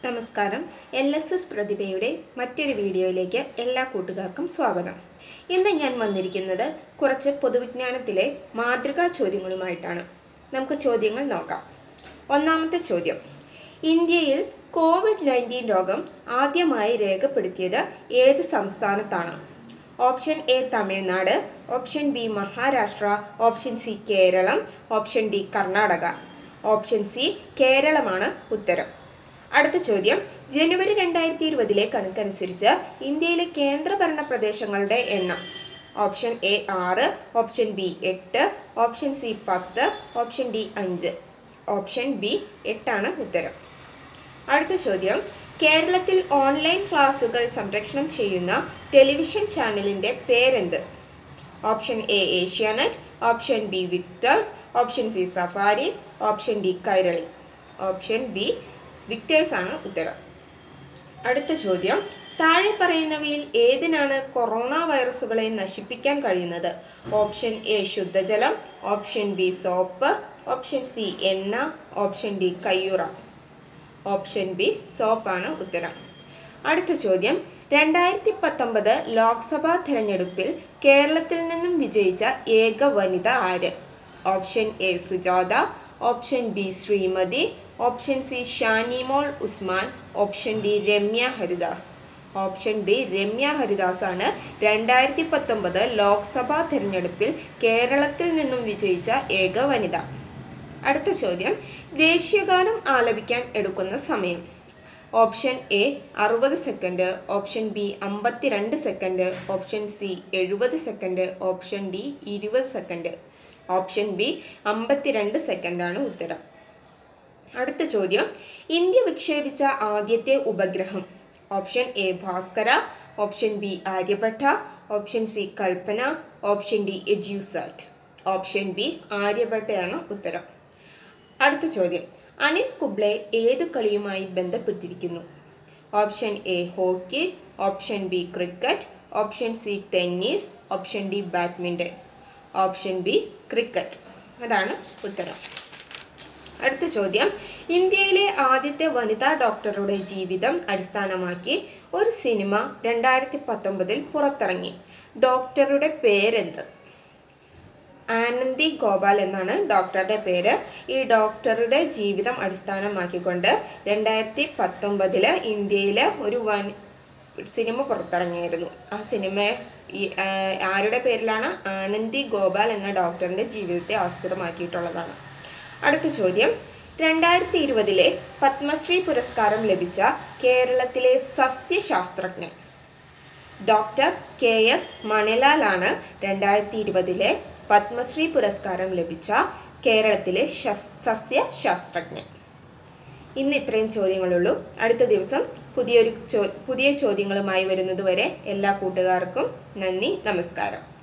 നമസ്കാരം L S S പ്രതിഭയുടെ മറ്റൊരു വീഡിയോയിലേക്ക് എല്ലാ കൂട്ടുകാർക്കും സ്വാഗതം ഇന്ന് ഞാൻ വന്നിരിക്കുന്നത് കുറച്ച് പൊതുവിജ്ഞാനത്തിലെ മാതൃകാ ചോദ്യങ്ങളുമായിട്ടാണ് നമുക്ക് ചോദ്യങ്ങൾ നോക്കാം ഒന്നാമത്തെ ചോദ്യം ഇന്ത്യയിൽ കോവിഡ് നയൻറ്റീൻ രോഗം ആദ്യമായി രേഖപ്പെടുത്തിയത് ഏത് സംസ്ഥാനത്താണ് option A Tamil Nadu option B Maharashtra option C Kerala option D Karnataka option C കേരളമാണ് ഉത്തരം അടുത്ത ചോദ്യം ജനുവരി രണ്ടായിരത്തി ഇരുപതിലെ കണക്കനുസരിച്ച് ഇന്ത്യയിലെ കേന്ദ്രഭരണ പ്രദേശങ്ങളുടെ എണ്ണം ഓപ്ഷൻ എ ആറ് ഓപ്ഷൻ ബി എട്ട് ഓപ്ഷൻ സി പത്ത് ഓപ്ഷൻ ഡി അഞ്ച് ഓപ്ഷൻ ബി എട്ടാണ് ഉത്തരം അടുത്ത ചോദ്യം കേരളത്തിൽ ഓൺലൈൻ ക്ലാസുകൾ സംരക്ഷണം ചെയ്യുന്ന ടെലിവിഷൻ ചാനലിൻ്റെ പേരെന്ത് option A Asianet option B Victers option C Safari option D Kairali option B Victers ആണ് ഉത്തരം അടുത്ത ചോദ്യം താഴെ പറയുന്നവയിൽ ഏതിനാണ് കൊറോണ വൈറസുകളെ നശിപ്പിക്കാൻ കഴിയുന്നത് ഓപ്ഷൻ എ ശുദ്ധജലം option B soap option C എണ്ണ ഓപ്ഷൻ ഡി കയ്യുറ ഓപ്ഷൻ ബി സോപ്പാണ് ഉത്തരം അടുത്ത ചോദ്യം രണ്ടായിരത്തി പത്തൊമ്പത് ലോക്സഭാ തെരഞ്ഞെടുപ്പിൽ കേരളത്തിൽ നിന്നും വിജയിച്ച ഏക വനിത ആര് option A Sujatha option B Sreemathi option C Shanimol Usman option D Ramya Haridas option D Ramya Haridas ആണ് രണ്ടായിരത്തി പത്തൊമ്പത് ലോക്സഭാ തെരഞ്ഞെടുപ്പിൽ കേരളത്തിൽ നിന്നും വിജയിച്ച ഏക വനിത അടുത്ത ചോദ്യം ദേശീയഗാനം ആലപിക്കാൻ എടുക്കുന്ന സമയം ഓപ്ഷൻ എ അറുപത് സെക്കൻഡ് ഓപ്ഷൻ ബി അമ്പത്തിരണ്ട് സെക്കൻഡ് ഓപ്ഷൻ സി എഴുപത് സെക്കൻഡ് ഓപ്ഷൻ ഡി ഇരുപത് സെക്കൻഡ് ഓപ്ഷൻ ബി അമ്പത്തിരണ്ട് സെക്കൻഡാണ് ഉത്തരം അടുത്ത ചോദ്യം ഇന്ത്യ വിക്ഷേപിച്ച ആദ്യത്തെ ഉപഗ്രഹം option A Bhaskara option B Aryabhata option C Kalpana option D EDUSAT option B ആര്യഭട്ടയാണ് ഉത്തരം അടുത്ത ചോദ്യം അനിൽ കുബ്ലെ ഏത് കളിയുമായി ബന്ധപ്പെട്ടിരിക്കുന്നു option A hockey option B cricket option C tennis option D badminton option B cricket അതാണ് ഉത്തരം അടുത്ത ചോദ്യം ഇന്ത്യയിലെ ആദ്യത്തെ വനിതാ ഡോക്ടറുടെ ജീവിതം അടിസ്ഥാനമാക്കി ഒരു സിനിമ രണ്ടായിരത്തി പത്തൊമ്പതിൽ പുറത്തിറങ്ങി ഡോക്ടറുടെ പേരെന്ത് ആനന്ദി ഗോപാൽ എന്നാണ് ഡോക്ടറുടെ പേര് ഈ ഡോക്ടറുടെ ജീവിതം അടിസ്ഥാനമാക്കിക്കൊണ്ട് രണ്ടായിരത്തി പത്തൊമ്പതില് ഇന്ത്യയിൽ ഒരു വൻ സിനിമ പുറത്തിറങ്ങിയിരുന്നു ആ സിനിമ ഈ ആ, ആരുടെ പേരിലാണ് ആനന്ദി ഗോപാൽ എന്ന ഡോക്ടറിൻ്റെ ജീവിതത്തെ ആസ്പദമാക്കിയിട്ടുള്ളതാണ് അടുത്ത ചോദ്യം രണ്ടായിരത്തി ഇരുപതിലെ പത്മശ്രീ പുരസ്കാരം ലഭിച്ച കേരളത്തിലെ സസ്യശാസ്ത്രജ്ഞൻ ഡോക്ടർ കെ എസ് മണിലാലാണ് രണ്ടായിരത്തി ഇരുപതിലെ പത്മശ്രീ പുരസ്കാരം ലഭിച്ച കേരളത്തിലെ ശസ് സസ്യശാസ്ത്രജ്ഞൻ ഇന്ന് ഇത്രയും ചോദ്യങ്ങളുള്ളൂ അടുത്ത ദിവസം പുതിയൊരു ചോ പുതിയ ചോദ്യങ്ങളുമായി വരുന്നതുവരെ എല്ലാ കൂട്ടുകാർക്കും നന്ദി നമസ്കാരം